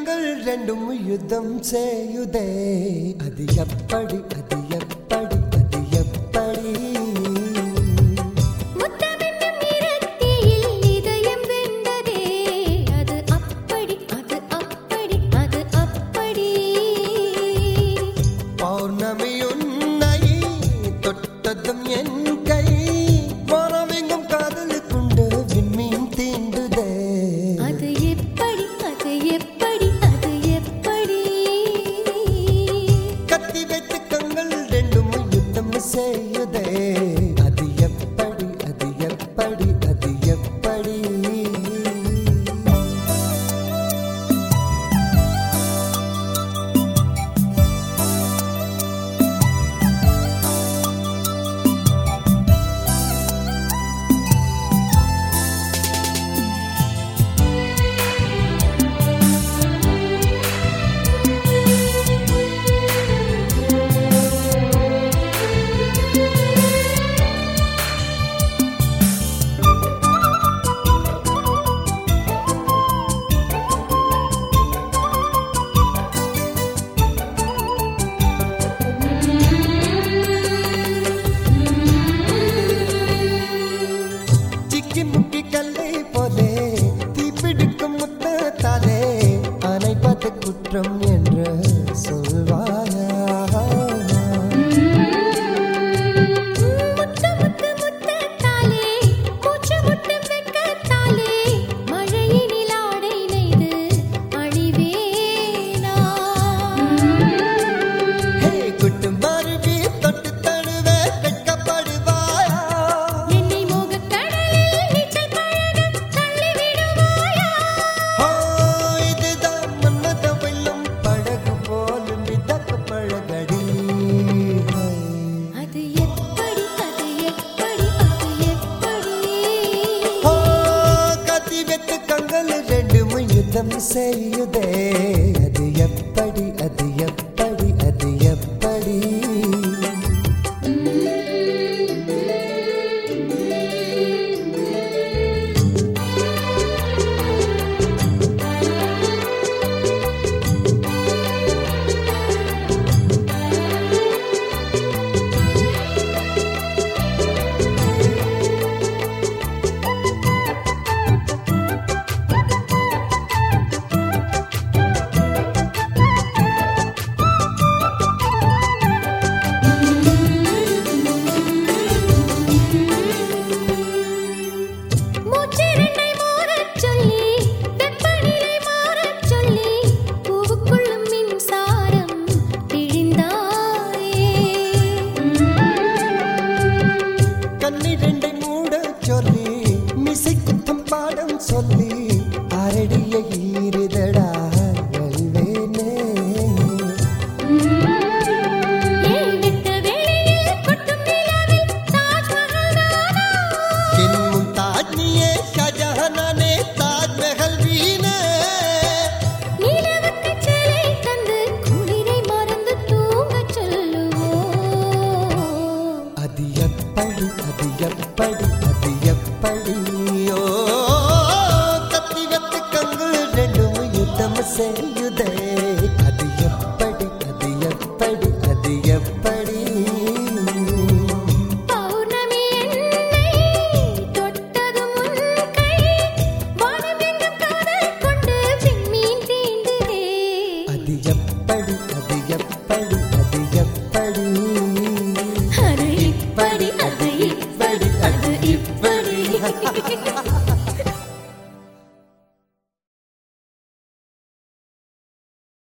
கண்கள் ரெண்டும் யுத்தம் செய்யுதே அது எப்படி அது எப்படி அது எப்படி முத்தமென்னும் இரத்தியில் இதயம் வெந்ததே அது அப்படி அது அப்படி அது அப்படி பௌர்ணமி உன்னை தொட்டதும் என் கை மனமெங்கும் காதலுக்குண்டு விண்மீன் தீண்டுதே அது எப்படி அது எப்படி அது எப்படி கத்தி வைத்து கண்கள் ரெண்டும் யுத்தம் செய்யுதே அது எப்படி அது எப்படி அது எப்படி சிக்கி முக்கி கல்லை போலே தீப்பிடிக்கும் முத்தத்தாலே அணைப்பது குற்றம் என்று சொல்வாயா முத்து முத்து முத்தத்தாலே மூச்சு முட்டு வெட்கத்தாலே மழையினில் ஆடை நெய்து அழிவேனா ஹே குட்டு மருவி தொட்டு தழுவ வெட்கப்படுவாயா என்னை மோகக் கடலில் நீச்சல் பழக தள்ளி விடுவாயா ஓ இதுதான் மன்மத வெள்ளம் பழகு போல் மிதக்க பழகடி அது எப்படி அது எப்படி அது எப்படி ஓ கத்தி வெத்து கண்கள் ரெண்டும் யுத்தம் செய்யுதே அது எப்படி அது எப்படி அது எப்படி மூச்சிரண்டை மாறச் சொல்லி வெப்பநிலை மாறச் சொல்லி பூவுக்குள்ளும் மின்சாரம் பிழிந்தாயே கண்ணிரண்டை மூட சொல்லி மிசை குத்தம் பாடம் சொல்லி அரடிய ஈரிதடா வெல்வேனே ஏய் விட்ட வேளையில் கொட்டும் நிலவில் தாஜ்மஹல் நானா இன்னும் தாஜ்னியே ஷாஜஹானே தாஜ்மஹல் வீணே நிலவுக்கு சிலை தந்து குளிரை மறந்து தூங்கச் சொல்லுவோம் அது எப்படி அது எப்படி அது எப்படியோ கத்தி வெத்து கங்கு ரெண்டும் யுத்தம் செய்ய